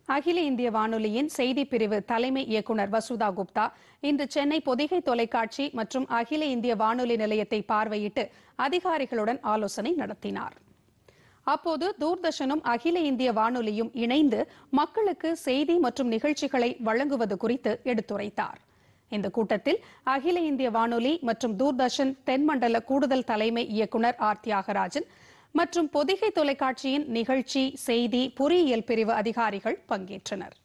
அகில இந்திய வானொலியின் செய்தி பிரிவு தலைமை இயக்குநர் வசுதா குப்தா இன்று சென்னை பொதிகை தொலைக்காட்சி மற்றும் அகில இந்திய வானொலி நிலையத்தை பார்வையிட்டு அதிகாரிகளுடன் ஆலோசனை நடத்தினார் அப்போது தூர்தர்ஷனும் அகில இந்திய வானொலியும் இணைந்து மக்களுக்கு செய்தி மற்றும் நிகழ்ச்சிகளை வழங்குவது குறித்து எடுத்துரைத்தார் இந்த கூட்டத்தில் அகில இந்திய வானொலி மற்றும் தூர்தர்ஷன் தென்மண்டல கூடுதல் தலைமை இயக்குநர் ஆர் தியாகராஜன் மற்றும் பொதிகை தொலைக்காட்சியின் நிகழ்ச்சி செய்தி பொறியியல் பிரிவு அதிகாரிகள் பங்கேற்றனர்